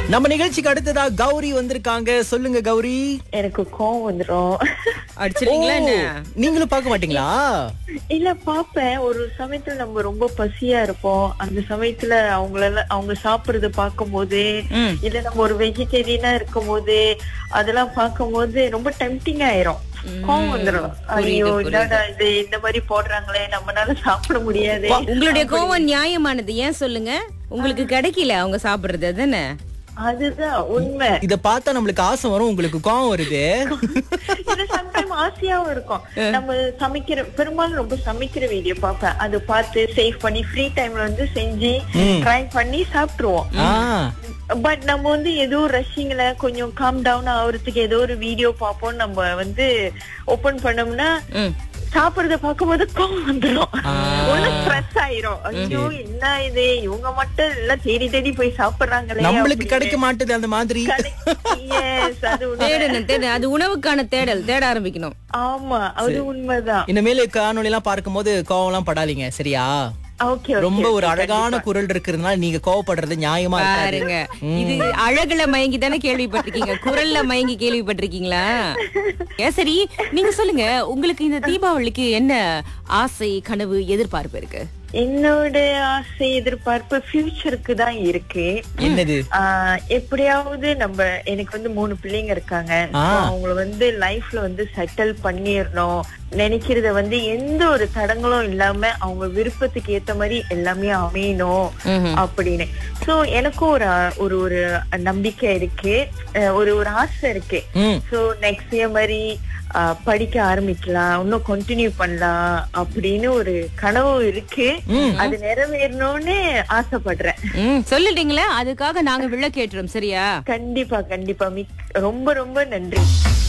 நம்ம நிகழ்ச்சிக்கு அடுத்ததா கௌரி வந்திருக்காங்க சொல்லுங்க கௌரி எனக்கு கோவம் வந்துரும் அடிச்சிருக்கீங்களா என்ன ஓ, நீங்களும் பார்க்க மாட்டீங்களா இல்ல பாப்பேன் ஒரு சமயத்துல நம்ம ரொம்ப பசியா இருப்போம் அந்த சமயத்துல அவங்கள அவங்க சாப்பிடுறத பார்க்கும்போது ம். இல்ல நம்ம ஒரு வெஜிடேரியனா இருக்கும் போது அதெல்லாம் பார்க்கும்போது ரொம்ப டெம்டிங் ஆயிரும் கோவம் வந்துரும் ஐயோ என்னடா இது இந்த மாதிரி போடுறாங்களே நம்மளால சாப்பிட முடியாது உங்களுடைய கோவம் நியாயமானது ஏன் சொல்லுங்க உங்களுக்கு கிடைக்கல அவங்க சாப்பிடுறது அதானே அதுதான் உண்மை இத பார்த்தா நம்மளுக்கு ஆசை வரும் உங்களுக்கு கோவம் வருது இது சம்டைம் ஆசையாவும் இருக்கும் நம்ம சமைக்கிற பெரும்பாலும் ரொம்ப சமைக்கிற வீடியோ பார்ப்பேன் அது பார்த்து சேவ் பண்ணி ஃப்ரீ டைம்ல வந்து செஞ்சு ட்ரை பண்ணி சாப்பிட்டுருவோம் ஆ பட் நம்ம வந்து ஏதோ ரஷ்ஷிங்ல கொஞ்சம் காம் டவுன் ஆகுறதுக்கு ஏதோ ஒரு வீடியோ பார்ப்போம் நம்ம வந்து ஓபன் பண்ணோம்னா ம். சாப்பிடுறத பார்க்கும்போது கோவம் வந்துடும் ஒண்ணு ஸ்ட்ரெஸ் ஆயிரும் ஐயோ என்ன இது இவங்க மட்டும் எல்லாம் தேடி தேடி போய் சாப்பிடுறாங்களே நம்மளுக்கு கிடைக்க மாட்டுது அந்த மாதிரி எஸ் அது உண்மை. தேடணும் தேட அது உணவுக்கான தேடல் தேட ஆரம்பிக்கணும் ஆமா அது உண்மைதான் இனிமேல் காணொளி எல்லாம் பார்க்கும்போது கோவம் எல்லாம் படாதீங்க சரியா ஓகே ரொம்ப ஒரு அழகான குரல் இருக்கிறதுனால நீங்க கோவப்படுறது நியாயமா இருக்காது பாருங்க இது அழகுல மயங்கி தானே கேள்விப்பட்டிருக்கீங்க குரல்ல மயங்கி கேள்விப்பட்டிருக்கீங்களா ஏன் சரி நீங்க சொல்லுங்க உங்களுக்கு இந்த தீபாவளிக்கு என்ன ஆசை கனவு எதிர்பார்ப்பு இருக்கு என்னோட ஆசை எதிர்பார்ப்பு ஃபியூச்சருக்கு தான் இருக்கு என்னது ஆஹ் எப்படியாவது நம்ம எனக்கு வந்து மூணு பிள்ளைங்க இருக்காங்க ஆ. So, அவங்கள வந்து லைஃப்ல வந்து செட்டில் பண்ணிடணும் நினைக்கிறத வந்து எந்த ஒரு தடங்களும் இல்லாம அவங்க விருப்பத்துக்கு ஏத்த மாதிரி எல்லாமே அமையணும் ம்ஹும். அப்படின்னு சோ எனக்கும் ஒரு ஒரு ஒரு நம்பிக்கை இருக்கு அஹ் ஒரு ஒரு ஆசை இருக்கு ம் சோ நெக்ஸ்ட் இயர் மாதிரி ஆஹ் படிக்க ஆரம்பிக்கலாம் இன்னும் கண்டினியூ பண்ணலாம் அப்படின்னு ஒரு கனவு இருக்கு அது நிறைவேறணும்னு ஆசைப்படுறேன் ம் சொல்லிட்டீங்களே அதுக்காக நாங்க விளக்கேற்றோம் சரியா கண்டிப்பா கண்டிப்பா மிக் ரொம்ப ரொம்ப நன்றி